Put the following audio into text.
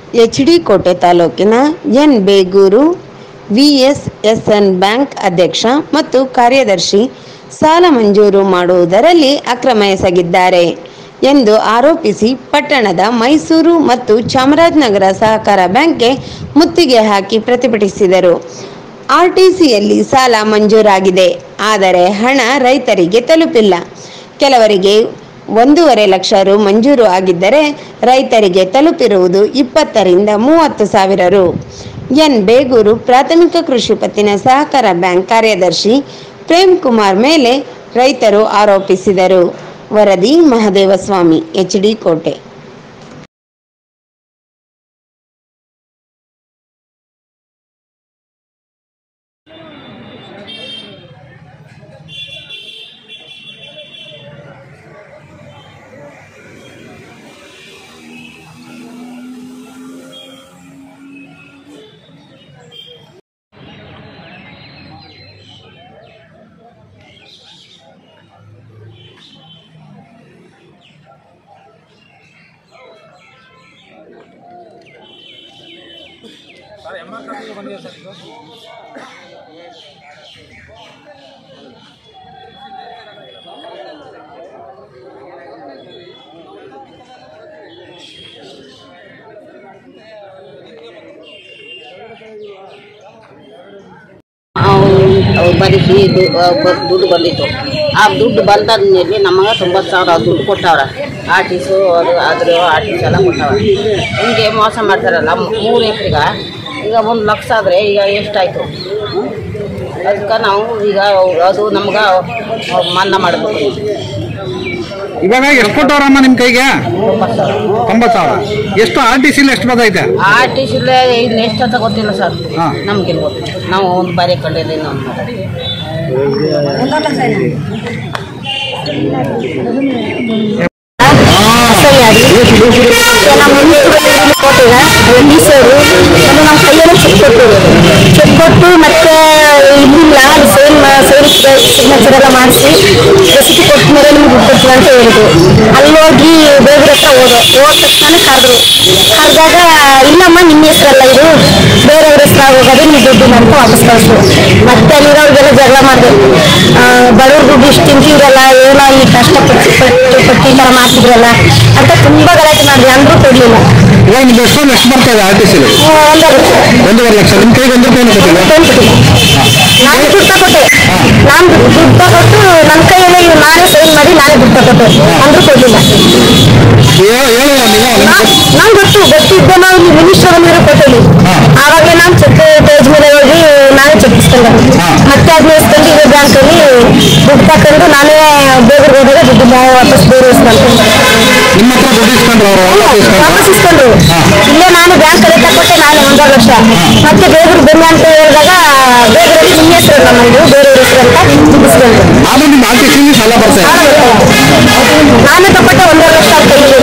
H D ಕೋಟೆ ತಾಲೂಕಿನ N Begur VSSN bank ಅಧ್ಯಕ್ಷ ಮತ್ತು ಕಾರ್ಯದರ್ಶಿ ಸಾಲ ಮಂಜೂರು ಮಾಡುವುದರಲ್ಲಿ ಅಕ್ರಮ ಎಸಗಿದ್ದಾರೆ ಎಂದು ಆರೋಪಿಸಿ ಪಟ್ಟಣದ ಮೈಸೂರು ಮತ್ತು ಚಾಮರಾಜನಗರ ಸಹಕಾರ ಬ್ಯಾಂಕ್ಗೆ ಮುತ್ತಿಗೆ ಹಾಕಿ ಪ್ರತಿಭಟಿಸಿದರು ಆರ್ಟಿಸಿಯಲ್ಲಿ ಸಾಲ ಮಂಜೂರಾಗಿದೆ ಆದರೆ ಹಣ ರೈತರಿಗೆ ತಲುಪಿಲ್ಲ ಕೆಲವರಿಗೆ ಒಂದೂವರೆ ಲಕ್ಷ ರು ಮಂಜೂರು ಆಗಿದ್ದರೆ ರೈತರಿಗೆ ತಲುಪಿರುವುದು ಇಪ್ಪತ್ತರಿಂದ ಮೂವತ್ತು ಸಾವಿರ ರು ಎನ್ ಬೇಗೂರು ಪ್ರಾಥಮಿಕ ಕೃಷಿ ಪತ್ತಿನ ಸಹಕಾರ ಬ್ಯಾಂಕ್ ಕಾರ್ಯದರ್ಶಿ ಪ್ರೇಮ್ ಕುಮಾರ್ ಮೇಲೆ ರೈತರು ಆರೋಪಿಸಿದರು ವರದಿ ಮಹದೇವಸ್ವಾಮಿ ಎಚ್ ಡಿ ಕೋಟೆ ಅವ್ರು ಬರೆಸಿ ದುಡ್ಡು ಬಂದಿತ್ತು ಆ ದುಡ್ಡು ಬಂದಾದ್ಮೇಲೆ ನಮಗೆ ತೊಂಬತ್ತು ಸಾವಿರ ದುಡ್ಡು ಕೊಟ್ಟವ್ರ ಆರ್ಟಿಸು ಅದು ಅದ್ರ ಆರ್ಟಿಸ್ ಎಲ್ಲ ಕೊಟ್ಟವ್ರ ಹಿಂಗೆ ಮೋಸ ಮಾಡ್ತಾರಲ್ಲ ಮೂರು ಎಕರೆಗ ಈಗ ಒಂದು ಲಕ್ಷ ಆದರೆ ಈಗ ಎಷ್ಟಾಯಿತು ಅದಕ್ಕೆ ನಾವು ಈಗ ಅದು ನಮ್ಗೆ ಮನ್ನಾ ಮಾಡಬೇಕು ಇವಾಗ ಎಷ್ಟು ಕೊಟ್ಟವ್ರಮ್ಮ ನಿಮ್ಮ ಕೈಗೆ ತೊಂಬತ್ತು ಸಾವಿರ ತೊಂಬತ್ತು ಸಾವಿರ ಎಷ್ಟು ಆರ್ ಟಿ ಸಿಲಿ ಎಷ್ಟು ಬಂದೈತೆ ಆರ್ಟಿಸಲ್ಲೇ ಇನ್ನು ಎಷ್ಟು ಅಂತ ಗೊತ್ತಿಲ್ಲ ಸರ್ ಹಾ. ನಮ್ಗೆ ಗೊತ್ತು ನಾವು ಒಂದು ಬಾರಿ ಕಂಡಿಲ್ಲ ನಮ್ಮ ಸರಿಯಾಗಿ ನಮ್ಮ ಮುನ್ಸಿಪಾಲಿಟಿ ಕೋಟೆಗ ಮೀಸೂರು ಒಂದು ನಮ್ಮ ಕೈಯಲ್ಲಿ ಚೆಕ್ ಕೊಟ್ಟು ಚೆಕ್ ಕೊಟ್ಟು ಮತ್ತೆ ಇಲ್ಲಿಲ್ಲ ಅದು ಸೇಮ್ ಸೇಮ್ ಸಿಗ್ನೇಚರ್ ಎಲ್ಲ ಮಾಡಿಸಿ ರೆಸಿಪಿ ಕೊಟ್ಟ ಮೇಲೆ ನಿಮ್ಗೆ ದುಡ್ಡು ಕೊಡ್ತೀವಿ ಅಂತ ಹೇಳಿದ್ರು ಅಲ್ಲಿ ಹೋಗಿ ಬೇಗರ ಹತ್ರ ಹೋದೆ ಹೋದ ತಕ್ಷಣ ಕರೆದ್ರು ಕರೆದಾಗ ಇಲ್ಲಮ್ಮ ನಿಮ್ಮ ಹೆಸರಲ್ಲ ಇದು ಬೇರೆಯವ್ರ ಹೆಸರಾಗ ಹೋಗೋದು ನೀವು ದುಡ್ಡಿನ ಅಂತ ವಾಪಸ್ ಕಳಿಸ್ರು ಮತ್ತೆ ಅಲ್ಲಿರೋರ್ಗೆಲ್ಲ ಜಗಳ ಮಾಡಿದೆ ಬಡವ್ರ ದುಡ್ಡು ಇಷ್ಟು ತಿಂತಿದ್ರಲ್ಲ ಏನೋ ಈ ಕಷ್ಟಪಟ್ಟು ಪಟ್ಟು ಪಟ್ಟು ಈ ಥರ ಮಾಡ್ತಿದ್ರಲ್ಲ ಅಂತ ತುಂಬಾ ಗಲಾಟೆ ಮಾಡಿದೆ ಅಂದ್ರೂ ಕೊಡ್ಲಿಲ್ಲ ಇವಾಗ ನಿಮ್ಮ ಎಷ್ಟು ಎಷ್ಟು ಬರ್ತಾ ಇದೆ ಆರ್ ಟಿ ಸಿಲಿ ಒಂದೂವರೆ ಲಕ್ಷ ನಿಮ್ಮ ಕೈಗೆ ಒಂದು ರೂಪಾಯಿ ಕೊಟ್ಟಿಲ್ಲ ನಾನು ದುಡ್ಡು ತಗೊಟ್ಟೆ ನಾನು ದುಡ್ಡು ತಗೊಟ್ಟು ನನ್ನ ಕೈಯಲ್ಲೇ ಇವ್ರು ನಾನೇ ಸೈನ್ ಮಾಡಿ ನಾನೇ ದುಡ್ಡು ತಗೊಟ್ಟೆ ಅಂದ್ರೂ ಕೊಡ್ಲಿಲ್ಲ ಹೇಳು ಹೇಳು ನೀವು ನಾನು ಗೊತ್ತು ಗೊತ್ತಿದ್ದೆ ನಾವು ಇಲ್ಲಿ ಮಿನಿಸ್ಟರ್ ಬಂದಿರೋ ಕೊಟ್ಟೇಲಿ ಆವಾಗ ನಾನು ಚೆಕ್ ಪೇಜ್ ಮೇಲೆ ಹೋಗಿ ನಾನೇ ಚೆಕ್ ಇಸ್ಕೊಂಡೆ ಮತ್ತೆ ಅದನ್ನ ಇಸ್ಕೊಂಡು ಇದೇ ಬ್ಯಾಂಕಲ್ಲಿ ದುಡ್ಡು ತಕೊಂಡು ನಾನೇ ಬೇಗ ಹೋದಾಗ ದುಡ್ಡು ವಾಪಸ್ ಬೇರೆ ಇಸ್ಕೊಂಡೆ ನಿಮ್ಮ ಹತ್ರ ದುಡ್ಡು ಇಸ್ಕೊಂಡ್ರು ಅವರು ವಾಪಸ್ ಇಸ್ಕೊಂಡ್ರು ಇಲ್ಲೇ ನಾನು ಬ್ಯಾಂಕ್ ಅಲ್ಲಿ ತಗೊಟ್ಟೆ ನಾನು ಒಂದೂವರೆ ಲಕ್ಷ ಮತ್ತೆ ಬೇಗರು ಬನ್ನಿ ಅಂತ ಹೇಳಿದಾಗ ಬೇಗರಲ್ಲಿ ನಿಮ್ಮ ಹೆಸರು ನಮ್ಮದು ಬೇರೆ ಹೆಸರು ಅಂತ ದುಡ್ಡು ಇಸ್ಕೊಂಡ್ರು ಆದ್ರೂ ನಿಮ್ಮ ಆರ್ ಟಿ ಸಿಲಿ ಸಾಲ ಬರ್ತಾ ಇದೆ ನಾನು ತಗೊಟ್ಟೆ ಒಂದೂವರೆ ಲಕ್ಷ ಅಂತ ಹೇಳಿ